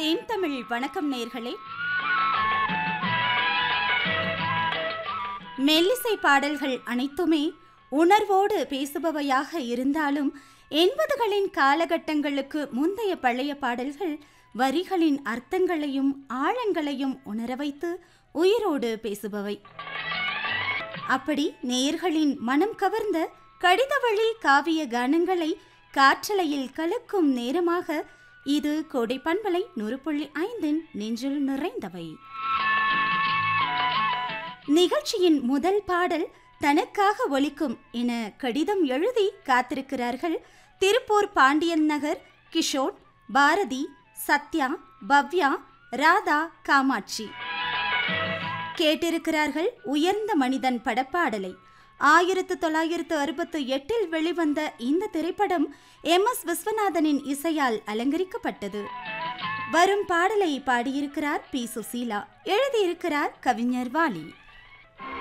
தேன் தமிழ் வணக்கம் நேர்களே மெல்லிசை பாடல்கள் அனைத்துமே உணர்வோடு பேசுபவையாக இருந்தாலும் எண்பதுகளின் காலகட்டங்களுக்கு முந்தைய பழைய பாடல்கள் வரிகளின் அர்த்தங்களையும் ஆழங்களையும் உணர வைத்து உயிரோடு பேசுபவை அப்படி நேயர்களின் மனம் கவர்ந்த கடிதவழி காவிய கானங்களை காற்றலையில் கலக்கும் நேரமாக இது கோடை பண்பலை நூறு புள்ளி ஐந்தின் நெஞ்சில் நிறைந்தவை நிகழ்ச்சியின் முதல் பாடல் தனக்காக ஒலிக்கும் என கடிதம் எழுதி காத்திருக்கிறார்கள் திருப்பூர் பாண்டியன் நகர் கிஷோர் பாரதி சத்யா பவ்யா ராதா காமாட்சி கேட்டிருக்கிறார்கள் உயர்ந்த மனிதன் படப்பாடலை ஆயிரத்து தொள்ளாயிரத்து அறுபத்து எட்டில் வெளிவந்த இந்த திரைப்படம் எம் எஸ் விஸ்வநாதனின் இசையால் அலங்கரிக்கப்பட்டது வரும் பாடலை பாடியிருக்கிறார் பி சுசீலா எழுதியிருக்கிறார் கவிஞர் வாலி